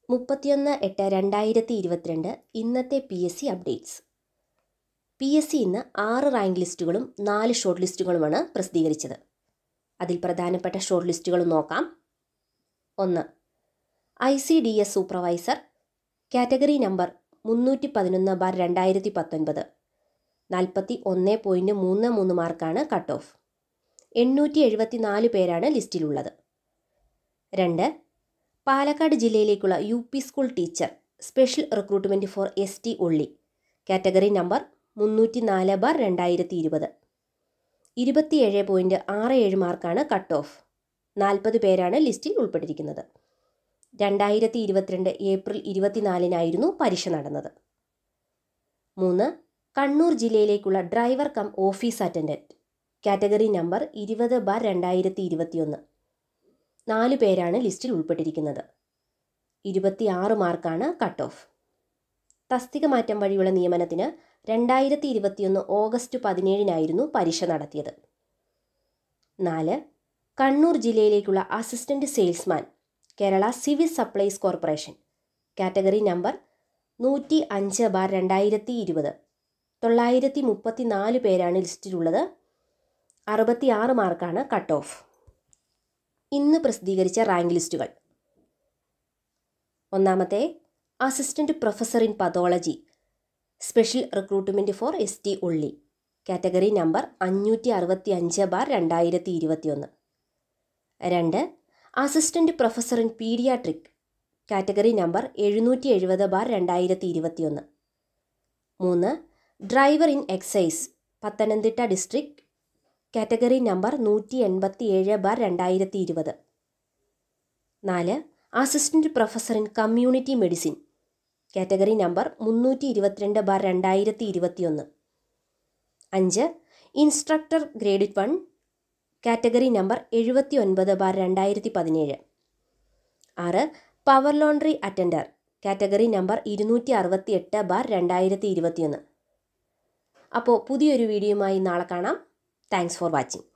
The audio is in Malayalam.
മുപ്പത്തിയൊന്ന് എട്ട് രണ്ടായിരത്തി ഇരുപത്തിരണ്ട് ഇന്നത്തെ P S C updates P S C ഇന്ന് ആറ് റാങ്ക് ലിസ്റ്റുകളും നാല് ഷോർട്ട് ലിസ്റ്റുകളുമാണ് പ്രസിദ്ധീകരിച്ചത് അതിൽ പ്രധാനപ്പെട്ട ഷോർട്ട് ലിസ്റ്റുകൾ നോക്കാം ഒന്ന് I C D S supervisor category number മുന്നൂറ്റി പതിനൊന്ന് ബാർ രണ്ടായിരത്തി പത്തൊൻപത് നാൽപ്പത്തി ഒന്ന് പോയിൻറ്റ് മൂന്ന് മൂന്ന് മാർക്കാണ് കട്ട് ഓഫ് എണ്ണൂറ്റി എഴുപത്തി നാല് പേരാണ് ലിസ്റ്റിലുള്ളത് രണ്ട് പാലക്കാട് ജില്ലയിലേക്കുള്ള U P school teacher special recruitment for S T only category number മുന്നൂറ്റി നാല് ബാർ രണ്ടായിരത്തി ഇരുപത് ഇരുപത്തിയേഴ് പോയിൻറ്റ് ആറ് ഏഴ് മാർക്കാണ് കട്ട് ഓഫ് നാൽപ്പത് പേരാണ് ലിസ്റ്റിൽ ഉൾപ്പെട്ടിരിക്കുന്നത് രണ്ടായിരത്തി ഇരുപത്തിരണ്ട് ഏപ്രിൽ ഇരുപത്തിനാലിനായിരുന്നു പരീക്ഷ നടന്നത് മൂന്ന് കണ്ണൂർ ജില്ലയിലേക്കുള്ള driver cum office attendant category number ഇരുപത് ബാർ രണ്ടായിരത്തി ഇരുപത്തിയൊന്ന് നാല് പേരാണ് ലിസ്റ്റിൽ ഉൾപ്പെട്ടിരിക്കുന്നത് ഇരുപത്തിയാറ് മാർക്കാണ് കട്ട് ഓഫ് തസ്തിക മാറ്റം വഴിയുള്ള നിയമനത്തിന് രണ്ടായിരത്തി ഇരുപത്തിയൊന്ന് ഓഗസ്റ്റ് പതിനേഴിനായിരുന്നു പരീക്ഷ നടത്തിയത് നാല് കണ്ണൂർ ജില്ലയിലേക്കുള്ള assistant salesman Kerala civil supplies corporation category number നൂറ്റി അഞ്ച് ബാർ രണ്ടായിരത്തി ഇരുപത് തൊള്ളായിരത്തി മുപ്പത്തി നാല് പേരാണ് ലിസ്റ്റിലുള്ളത് അറുപത്തിയാറ് മാർക്കാണ് കട്ട് ഓഫ് ഇന്ന് പ്രസിദ്ധീകരിച്ച റാങ്ക് ലിസ്റ്റുകൾ ഒന്നാമത്തെ assistant professor in pathology special recruitment for S T only category number അഞ്ഞൂറ്റി അറുപത്തി അഞ്ച് ബാർ രണ്ടായിരത്തി ഇരുപത്തിയൊന്ന് രണ്ട് assistant professor in paediatric category number എഴുന്നൂറ്റി എഴുപത് ബാർ രണ്ടായിരത്തി ഇരുപത്തിയൊന്ന് മൂന്ന് driver in excise Pathanamthitta district category number നൂറ്റി എൺപത്തി ഏഴ് ബാർ രണ്ടായിരത്തി ഇരുപത് നാല് assistant professor in community medicine category number മുന്നൂറ്റി ഇരുപത്തിരണ്ട് ബാർ രണ്ടായിരത്തി ഇരുപത്തിയൊന്ന് അഞ്ച് instructor grade one category number എഴുപത്തി ഒൻപത് ബാർ രണ്ടായിരത്തി പതിനേഴ് ആറ് power laundry attender category number ഇരുന്നൂറ്റി അറുപത്തി എട്ട് ബാർ രണ്ടായിരത്തി ഇരുപത്തിയൊന്ന് അപ്പോൾ പുതിയൊരു വീഡിയോയുമായി നാളെ കാണാം താങ്ക്സ് ഫോർ വാച്ചിങ്